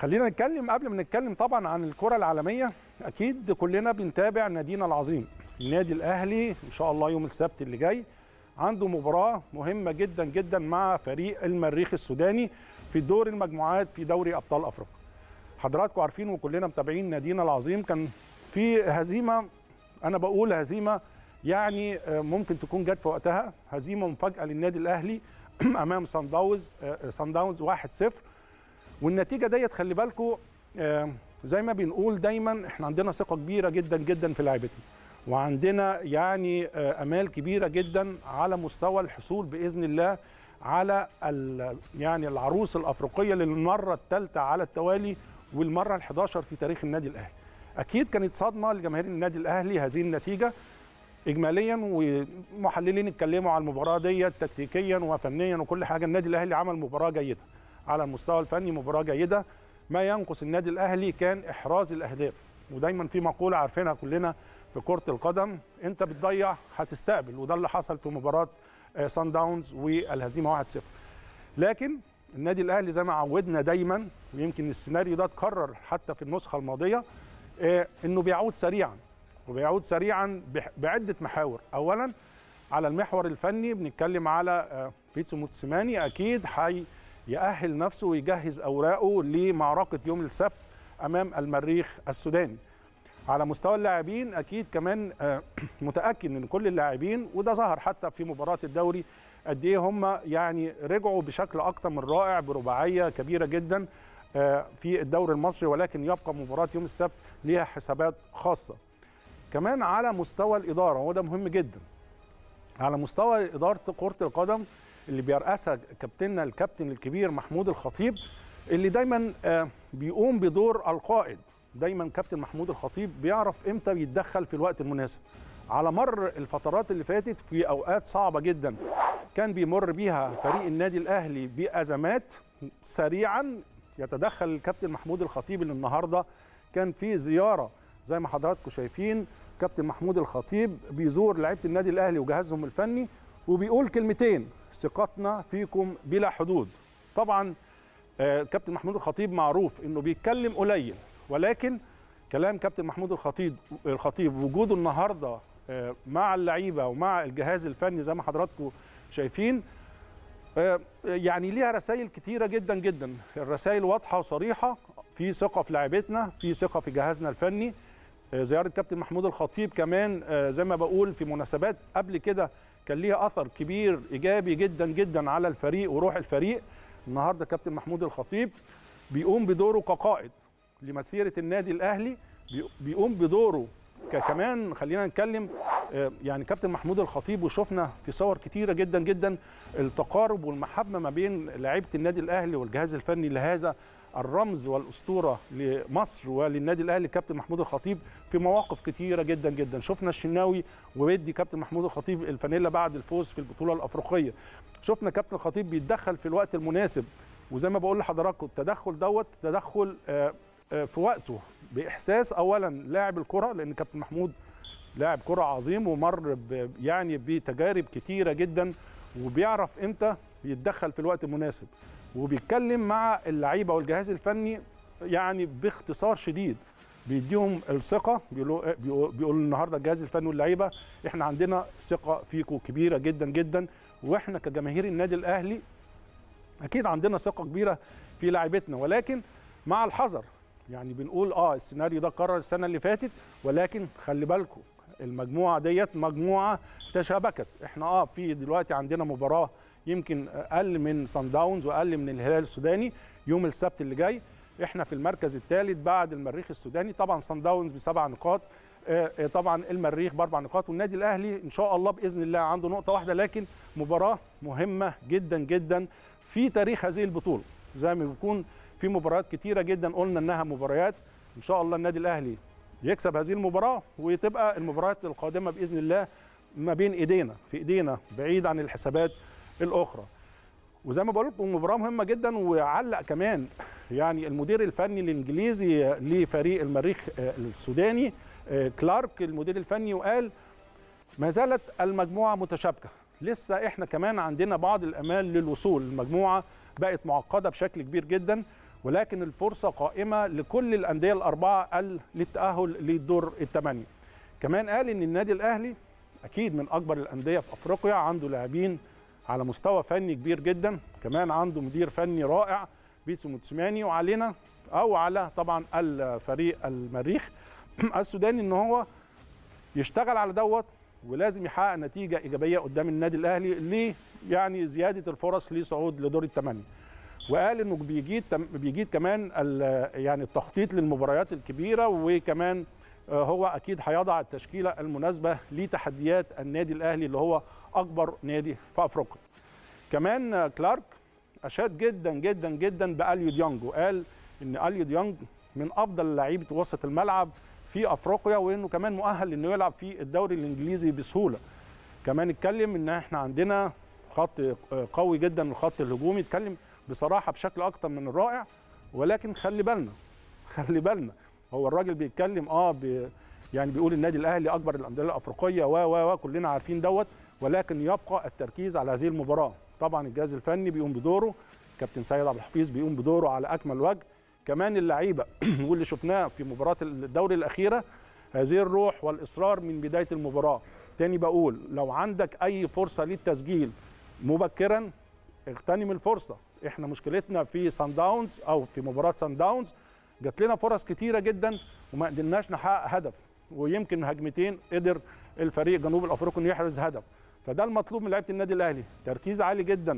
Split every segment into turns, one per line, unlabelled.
خلينا نتكلم قبل ما نتكلم طبعا عن الكره العالميه اكيد كلنا بنتابع نادينا العظيم النادي الاهلي ان شاء الله يوم السبت اللي جاي عنده مباراه مهمه جدا جدا مع فريق المريخ السوداني في دور المجموعات في دوري ابطال افريقيا حضراتكم عارفين وكلنا متابعين نادينا العظيم كان في هزيمه انا بقول هزيمه يعني ممكن تكون جت في وقتها هزيمه مفاجاه للنادي الاهلي امام سان داونز سان داونز 1-0 والنتيجه ديت خلي بالكم زي ما بنقول دايما احنا عندنا ثقه كبيره جدا جدا في لعيبتنا وعندنا يعني امال كبيره جدا على مستوى الحصول باذن الله على يعني العروس الافريقيه للمره الثالثه على التوالي والمره ال11 في تاريخ النادي الاهلي. اكيد كانت صدمه لجماهير النادي الاهلي هذه النتيجه اجماليا ومحللين اتكلموا على المباراه ديت تكتيكيا وفنيا وكل حاجه النادي الاهلي عمل مباراه جيده على المستوى الفني مباراه جيده ما ينقص النادي الاهلي كان احراز الاهداف ودايما في مقوله عارفينها كلنا في كره القدم انت بتضيع هتستقبل وده اللي حصل في مباراه سان داونز والهزيمه 1-0 لكن النادي الاهلي زي ما عودنا دايما ويمكن السيناريو ده اتكرر حتى في النسخه الماضيه انه بيعود سريعا وبيعود سريعا بعده محاور اولا على المحور الفني بنتكلم على بيتسو موتسيماني اكيد حي يأهل نفسه ويجهز اوراقه لمعركه يوم السبت امام المريخ السوداني على مستوى اللاعبين اكيد كمان متاكد ان كل اللاعبين وده ظهر حتى في مباراه الدوري قد ايه هم يعني رجعوا بشكل اكتر من رائع برباعيه كبيره جدا في الدوري المصري ولكن يبقى مباراه يوم السبت ليها حسابات خاصه كمان على مستوى الاداره وده مهم جدا على مستوى اداره كره القدم اللي بيرأسها كابتننا الكابتن الكبير محمود الخطيب اللي دايما بيقوم بدور القائد دايما كابتن محمود الخطيب بيعرف امتى يتدخل في الوقت المناسب على مر الفترات اللي فاتت في اوقات صعبه جدا كان بيمر بيها فريق النادي الاهلي بازمات سريعا يتدخل الكابتن محمود الخطيب اللي النهارده كان في زياره زي ما حضراتكم شايفين كابتن محمود الخطيب بيزور لعيبه النادي الاهلي وجهازهم الفني وبيقول كلمتين ثقتنا فيكم بلا حدود طبعا آه كابتن محمود الخطيب معروف انه بيتكلم قليل ولكن كلام كابتن محمود الخطيب الخطيب وجوده النهارده آه مع اللعيبه ومع الجهاز الفني زي ما حضراتكم شايفين آه يعني ليها رسائل كتيره جدا جدا الرسائل واضحه وصريحه في ثقه في لعيبتنا في ثقه في جهازنا الفني زياره كابتن محمود الخطيب كمان زي ما بقول في مناسبات قبل كده كان ليها اثر كبير ايجابي جدا جدا على الفريق وروح الفريق النهارده كابتن محمود الخطيب بيقوم بدوره كقائد لمسيره النادي الاهلي بيقوم بدوره كمان خلينا نتكلم يعني كابتن محمود الخطيب وشفنا في صور كتيره جدا جدا التقارب والمحبه ما بين لعيبه النادي الاهلي والجهاز الفني لهذا الرمز والاسطوره لمصر وللنادي الاهلي كابتن محمود الخطيب في مواقف كتيره جدا جدا شفنا الشناوي وبيدي كابتن محمود الخطيب الفانيلا بعد الفوز في البطوله الافريقيه شفنا كابتن الخطيب بيتدخل في الوقت المناسب وزي ما بقول لحضراتكم التدخل دوت تدخل في وقته باحساس اولا لاعب الكره لان كابتن محمود لاعب كره عظيم ومر يعني بتجارب كتيره جدا وبيعرف امتى يتدخل في الوقت المناسب وبيتكلم مع اللعيبه والجهاز الفني يعني باختصار شديد بيديهم الثقه بيقولوا بيقول النهارده الجهاز الفني واللعيبه احنا عندنا ثقه فيكم كبيره جدا جدا واحنا كجماهير النادي الاهلي اكيد عندنا ثقه كبيره في لعيبتنا ولكن مع الحذر يعني بنقول اه السيناريو ده قرر السنه اللي فاتت ولكن خلي بالكم المجموعه ديت مجموعه تشابكت احنا اه في دلوقتي عندنا مباراه يمكن اقل من سان داونز واقل من الهلال السوداني يوم السبت اللي جاي احنا في المركز الثالث بعد المريخ السوداني طبعا سان داونز بسبع نقاط طبعا المريخ باربع نقاط والنادي الاهلي ان شاء الله باذن الله عنده نقطه واحده لكن مباراه مهمه جدا جدا في تاريخ هذه البطوله زي ما بيكون في مباريات كتيره جدا قلنا انها مباريات ان شاء الله النادي الاهلي يكسب هذه المباراه وتبقى المباريات القادمه باذن الله ما بين ايدينا في ايدينا بعيد عن الحسابات الاخرى وزي ما بقول لكم مباراه مهمه جدا وعلق كمان يعني المدير الفني الانجليزي لفريق المريخ السوداني كلارك المدير الفني وقال ما زالت المجموعه متشابكه لسه احنا كمان عندنا بعض الامال للوصول المجموعه بقت معقده بشكل كبير جدا ولكن الفرصه قائمه لكل الانديه الاربعه للتاهل للدور الثمانيه كمان قال ان النادي الاهلي اكيد من اكبر الانديه في افريقيا عنده لاعبين على مستوى فني كبير جدا كمان عنده مدير فني رائع بيسو موتسماني وعلينا او على طبعا الفريق المريخ السوداني ان هو يشتغل على دوت ولازم يحقق نتيجه ايجابيه قدام النادي الاهلي ليه يعني زياده الفرص لصعود لدور الثمانيه وقال انه بيجيد بيجيد كمان يعني التخطيط للمباريات الكبيره وكمان هو اكيد هيضع التشكيله المناسبه لتحديات النادي الاهلي اللي هو اكبر نادي في افريقيا. كمان كلارك اشاد جدا جدا جدا باليو ديونج وقال ان اليو ديونج من افضل لعيبه وسط الملعب في افريقيا وانه كمان مؤهل انه يلعب في الدوري الانجليزي بسهوله. كمان اتكلم ان احنا عندنا خط قوي جدا الخط الهجومي اتكلم بصراحه بشكل اكتر من الرائع ولكن خلي بالنا خلي بالنا هو الراجل بيتكلم اه بي يعني بيقول النادي الاهلي اكبر الانديه الافريقيه و و و كلنا عارفين دوت ولكن يبقى التركيز على هذه المباراه طبعا الجهاز الفني بيقوم بدوره كابتن سيد عبد الحفيظ بيقوم بدوره على اكمل وجه كمان اللعيبه واللي شفناه في مباراه الدوري الاخيره هذه الروح والاصرار من بدايه المباراه تاني بقول لو عندك اي فرصه للتسجيل مبكرا اغتنم الفرصه احنا مشكلتنا في سان داونز او في مباراه سان داونز جات لنا فرص كتيره جدا وما قدرناش نحقق هدف ويمكن هجمتين قدر الفريق جنوب الافريقي انه يحرز هدف فده المطلوب من لعيبه النادي الاهلي تركيز عالي جدا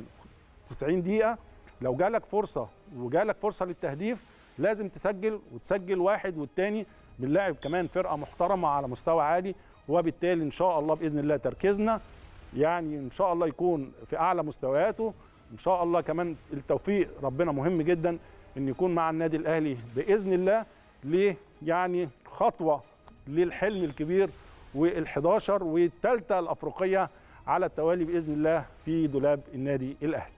90 دقيقه لو جالك فرصه وجالك فرصه للتهديف لازم تسجل وتسجل واحد والتاني بنلاعب كمان فرقه محترمه على مستوى عالي وبالتالي ان شاء الله باذن الله تركيزنا يعني ان شاء الله يكون في اعلى مستوياته ان شاء الله كمان التوفيق ربنا مهم جدا ان يكون مع النادي الاهلي باذن الله ليه يعني خطوه للحلم الكبير وال11 والثالثه الافريقيه على التوالي باذن الله في دولاب النادي الاهلي